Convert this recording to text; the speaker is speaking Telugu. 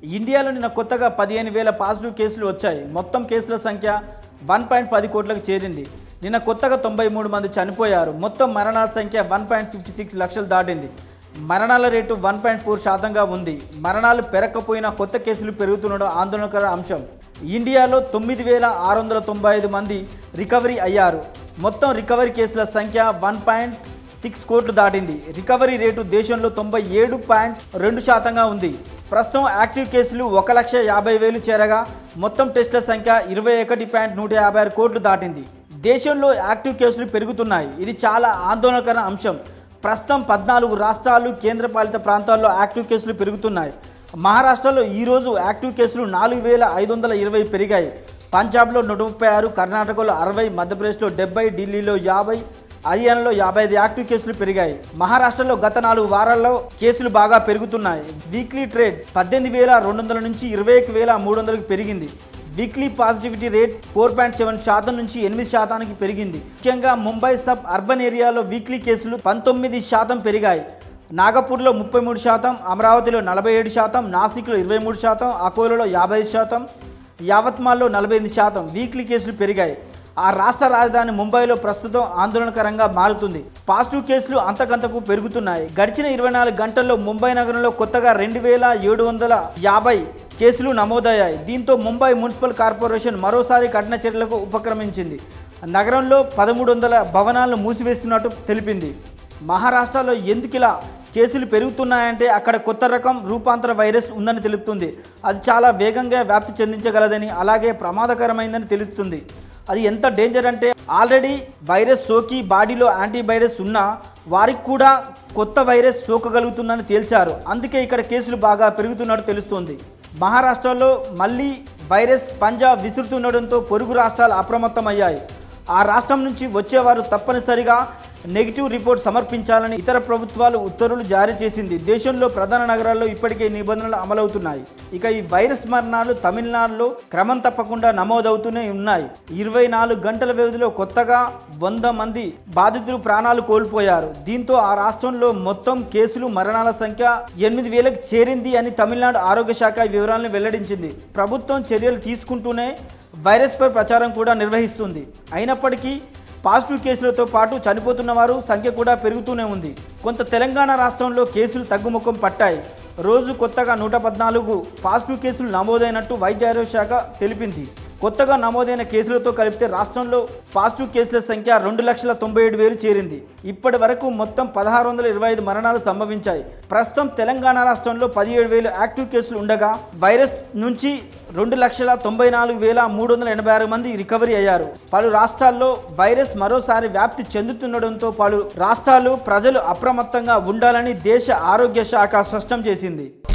ఇండియాలో నిన్న కొత్తగా పదిహేను వేల పాజిటివ్ కేసులు వచ్చాయి మొత్తం కేసుల సంఖ్య వన్ పాయింట్ పది కోట్లకు చేరింది నిన్న కొత్తగా తొంభై మూడు మంది చనిపోయారు మొత్తం మరణాల సంఖ్య వన్ పాయింట్ ఫిఫ్టీ సిక్స్ లక్షలు దాటింది మరణాల రేటు వన్ పాయింట్ ఫోర్ శాతంగా ఉంది మరణాలు పెరగకపోయినా కొత్త కేసులు పెరుగుతుండడం ఆందోళనకర అంశం ఇండియాలో తొమ్మిది వేల ఆరు వందల తొంభై ఐదు మంది రికవరీ అయ్యారు మొత్తం రికవరీ కేసుల సంఖ్య వన్ పాయింట్ సిక్స్ కోట్లు దాటింది రికవరీ రేటు దేశంలో తొంభై ఏడు పాయింట్ రెండు శాతంగా ఉంది ప్రస్తుతం యాక్టివ్ కేసులు ఒక లక్ష యాభై వేలు చేరగా మొత్తం టెస్టుల సంఖ్య ఇరవై ఒకటి పాయింట్ నూట యాభై ఆరు కోట్లు దాటింది దేశంలో యాక్టివ్ కేసులు పెరుగుతున్నాయి ఇది చాలా ఆందోళనకర అంశం ప్రస్తుతం పద్నాలుగు రాష్ట్రాలు కేంద్రపాలిత ప్రాంతాల్లో యాక్టివ్ కేసులు పెరుగుతున్నాయి మహారాష్ట్రలో ఈరోజు యాక్టివ్ కేసులు నాలుగు వేల ఐదు వందల ఇరవై పెరిగాయి పంజాబ్లో నూట ముప్పై ఆరు కర్ణాటకలో అరవై మధ్యప్రదేశ్లో డెబ్బై ఢిల్లీలో యాభై హర్యానాలో యాభై ఐదు యాక్టివ్ కేసులు పెరిగాయి మహారాష్ట్రలో గత నాలుగు వారాల్లో కేసులు బాగా పెరుగుతున్నాయి వీక్లీ ట్రేడ్ పద్దెనిమిది వేల రెండు వందల నుంచి ఇరవై ఒక వేల మూడు వందలకు పెరిగింది weekly positivity rate four point seven శాతం నుంచి ఎనిమిది శాతానికి పెరిగింది ముఖ్యంగా ముంబై సబ్ అర్బన్ ఏరియాలో వీక్లీ కేసులు పంతొమ్మిది శాతం పెరిగాయి నాగపూర్లో ముప్పై మూడు శాతం అమరావతిలో నలభై ఏడు శాతం నాసిక్లో ఇరవై మూడు శాతం అకోలాలో యాభై ఐదు శాతం యావత్మాల్లో నలభై ఎనిమిది శాతం వీక్లీ కేసులు పెరిగాయి ఆ రాష్ట్ర రాజధాని ముంబైలో ప్రస్తుతం ఆందోళనకరంగా మారుతుంది పాజిటివ్ కేసులు అంతకంతకు పెరుగుతున్నాయి గడిచిన ఇరవై నాలుగు గంటల్లో ముంబై నగరంలో కొత్తగా రెండు వేల ఏడు వందల యాభై కేసులు నమోదయ్యాయి దీంతో ముంబై మున్సిపల్ కార్పొరేషన్ మరోసారి కఠిన చర్యలకు ఉపక్రమించింది నగరంలో పదమూడు వందల భవనాలను మూసివేస్తున్నట్టు తెలిపింది మహారాష్ట్రలో ఎందుకు ఇలా కేసులు పెరుగుతున్నాయంటే అక్కడ కొత్త రకం రూపాంతర వైరస్ ఉందని తెలుపుతుంది అది చాలా వేగంగా వ్యాప్తి చెందించగలదని అలాగే ప్రమాదకరమైందని తెలుస్తుంది అది ఎంత డేంజర్ అంటే ఆల్రెడీ వైరస్ సోకి బాడీలో యాంటీవైరస్ ఉన్నా వారికి కూడా కొత్త వైరస్ సోకగలుగుతుందని తేల్చారు అందుకే ఇక్కడ కేసులు బాగా పెరుగుతున్నట్టు తెలుస్తుంది మహారాష్ట్రలో మళ్ళీ వైరస్ పంజాబ్ విసురుతుండడంతో పొరుగు రాష్ట్రాలు అప్రమత్తమయ్యాయి ఆ రాష్ట్రం నుంచి వచ్చేవారు తప్పనిసరిగా నెగిటివ్ రిపోర్ట్ సమర్పించాలని ఇతర ప్రభుత్వాలు ఉత్తర్వులు జారీ చేసింది దేశంలో ప్రధాన నగరాల్లో ఇప్పటికే నిబంధనలు అమలవుతున్నాయి ఇక ఈ వైరస్ మరణాలు తమిళనాడులో క్రమం తప్పకుండా నమోదవుతూనే ఉన్నాయి ఇరవై నాలుగు గంటల వ్యవధిలో కొత్తగా వంద మంది బాధితులు ప్రాణాలు కోల్పోయారు దీంతో ఆ రాష్ట్రంలో మొత్తం కేసులు మరణాల సంఖ్య ఎనిమిది వేలకు చేరింది అని తమిళనాడు ఆరోగ్య శాఖ ఈ వివరాలను వెల్లడించింది ప్రభుత్వం చర్యలు తీసుకుంటూనే వైరస్పై ప్రచారం కూడా నిర్వహిస్తుంది అయినప్పటికీ పాజిటివ్ కేసులతో పాటు చనిపోతున్న వారు సంఖ్య కూడా పెరుగుతూనే ఉంది కొంత తెలంగాణ రాష్ట్రంలో కేసులు తగ్గుముఖం పట్టాయి రోజు కొత్తగా నూట పద్నాలుగు పాజిటివ్ కేసులు నమోదైనట్టు వైద్య ఆరోగ్య శాఖ తెలిపింది కొత్తగా నమోదైన కేసులతో కలిపితే రాష్ట్రంలో పాజిటివ్ కేసుల సంఖ్య రెండు లక్షల తొంభై ఏడు వేలు చేరింది ఇప్పటి వరకు మొత్తం పదహారు వందల ఇరవై ఐదు మరణాలు సంభవించాయి ప్రస్తుతం తెలంగాణ రాష్ట్రంలో పదిహేడు వేలు యాక్టివ్ కేసులు ఉండగా వైరస్ నుంచి రెండు లక్షల తొంభై నాలుగు వేల మూడు వందల ఎనభై ఆరు మంది రికవరీ అయ్యారు పలు రాష్ట్రాల్లో వైరస్ మరోసారి వ్యాప్తి చెందుతుండడంతో పలు రాష్ట్రాలు ప్రజలు అప్రమత్తంగా ఉండాలని దేశ ఆరోగ్య శాఖ స్పష్టం చేసింది